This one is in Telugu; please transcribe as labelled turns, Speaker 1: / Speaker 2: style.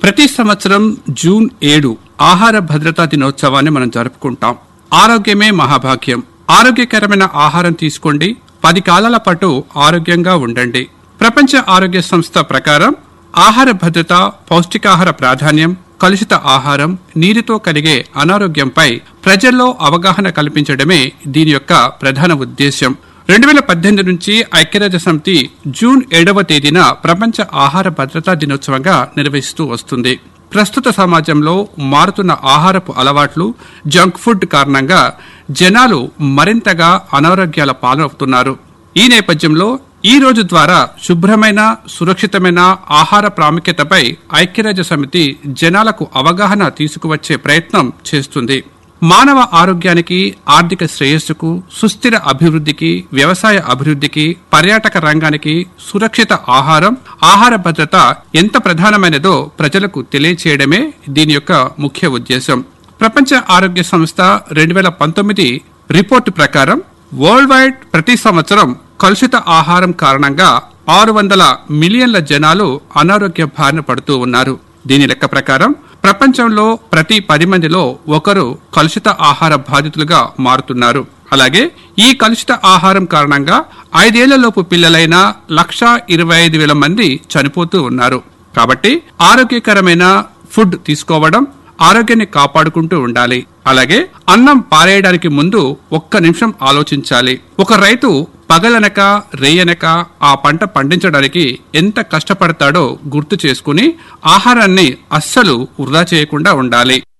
Speaker 1: ప్రతి సంవత్సరం జూన్ ఏడు ఆహార భద్రతా దినోత్సవాన్ని మనం జరుపుకుంటాం ఆరోగ్యమే మహాభాగ్యం ఆరోగ్యకరమైన ఆహారం తీసుకోండి పది కాలాల పాటు ఆరోగ్యంగా ఉండండి ప్రపంచ ఆరోగ్య సంస్థ ప్రకారం ఆహార భద్రత పౌష్టికాహార ప్రాధాన్యం కలుషిత ఆహారం నీరుతో కలిగే అనారోగ్యంపై ప్రజల్లో అవగాహన కల్పించడమే దీని యొక్క ప్రధాన ఉద్దేశ్యం రెండు వేల పద్దెనిమిది నుంచి ఐక్యరాజ్య సమితి జూన్ ఏడవ తేదీన ప్రపంచ ఆహార భద్రతా దినోత్సవంగా నిర్వహిస్తూ వస్తుంది ప్రస్తుత సమాజంలో మారుతున్న ఆహారపు అలవాట్లు జంక్ ఫుడ్ కారణంగా జనాలు మరింతగా అనారోగ్యాల పాలవుతున్నారు ఈ నేపథ్యంలో ఈ రోజు ద్వారా శుభ్రమైన సురక్షితమైన ఆహార ప్రాముఖ్యతపై ఐక్యరాజ్య సమితి జనాలకు అవగాహన తీసుకువచ్చే ప్రయత్నం చేస్తుంది మానవ ఆరోగ్యానికి ఆర్థిక శ్రేయస్సుకు సుస్థిర అభివృద్ధికి వ్యవసాయ అభివృద్ధికి పర్యాటక రంగానికి సురక్షిత ఆహారం ఆహార భద్రత ఎంత ప్రధానమైనదో ప్రజలకు తెలియచేయడమే దీని యొక్క ముఖ్య ఉద్దేశం ప్రపంచ ఆరోగ్య సంస్థ రెండు వేల పంతొమ్మిది రిపోర్టు ప్రకారం వరల్డ్ వైడ్ ప్రతి సంవత్సరం కలుషిత ఆహారం కారణంగా ఆరు వందల మిలియన్ల జనాలు అనారోగ్య బారిన పడుతూ ఉన్నారు దీని లెక్క ప్రకారం ప్రపంచంలో ప్రతి పది మందిలో ఒకరు కలుషిత ఆహార బాధితులుగా మారుతున్నారు అలాగే ఈ కలుషిత ఆహారం కారణంగా ఐదేళ్లలోపు పిల్లలైన లక్షా ఇరవై ఐదు వేల మంది చనిపోతూ ఉన్నారు కాబట్టి ఆరోగ్యకరమైన ఫుడ్ తీసుకోవడం ఆరోగ్యాన్ని కాపాడుకుంటూ ఉండాలి అలాగే అన్నం పారేయడానికి ముందు ఒక్క నిమిషం ఆలోచించాలి ఒక రైతు పగలనక రేయనక ఆ పంట పండించడానికి ఎంత కష్టపడతాడో గుర్తు చేసుకుని ఆహారాన్ని అస్సలు వృధా చేయకుండా ఉండాలి